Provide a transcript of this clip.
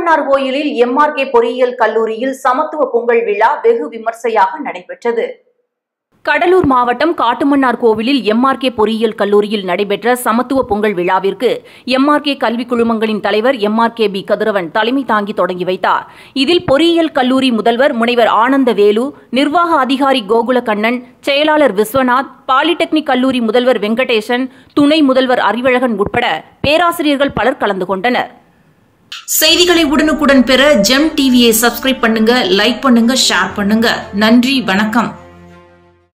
காட்டுமன்னார் கோயிலில் எம்ஆர்கே பொறியியல் கல்லூரியில் சமத்துவ பொங்கல் விழா வெகு விமர்சையாக நடைபெற்றது கடலூர் மாவட்டம் காட்டுமன்னார் கோவிலில் எம்ஆர்கே பொறியியல் கல்லூரியில் நடைபெற்ற சமத்துவ பொங்கல் விழாவிற்கு எம்ஆர்கே கல்விக் குழுமங்களின் தலைவர் எம்ஆர்கே பி கதிரவன் தலைமை தாங்கி தொடங்கி வைத்தார் இதில் பொறியியல் கல்லூரி முதல்வர் முனைவர் ஆனந்த வேலு நிர்வாக அதிகாரி கோகுலக்கண்ணன் செயலாளர் விஸ்வநாத் பாலிடெக்னிக் கல்லூரி முதல்வர் வெங்கடேசன் துணை முதல்வர் அறிவழகன் உட்பட பேராசிரியர்கள் பலர் கலந்து கொண்டனர் செய்திகளை உடனுக்குடன் பெற ஜெம் டிவியை சப்ஸ்கிரைப் பண்ணுங்க லைக் பண்ணுங்க ஷேர் பண்ணுங்க நன்றி வணக்கம்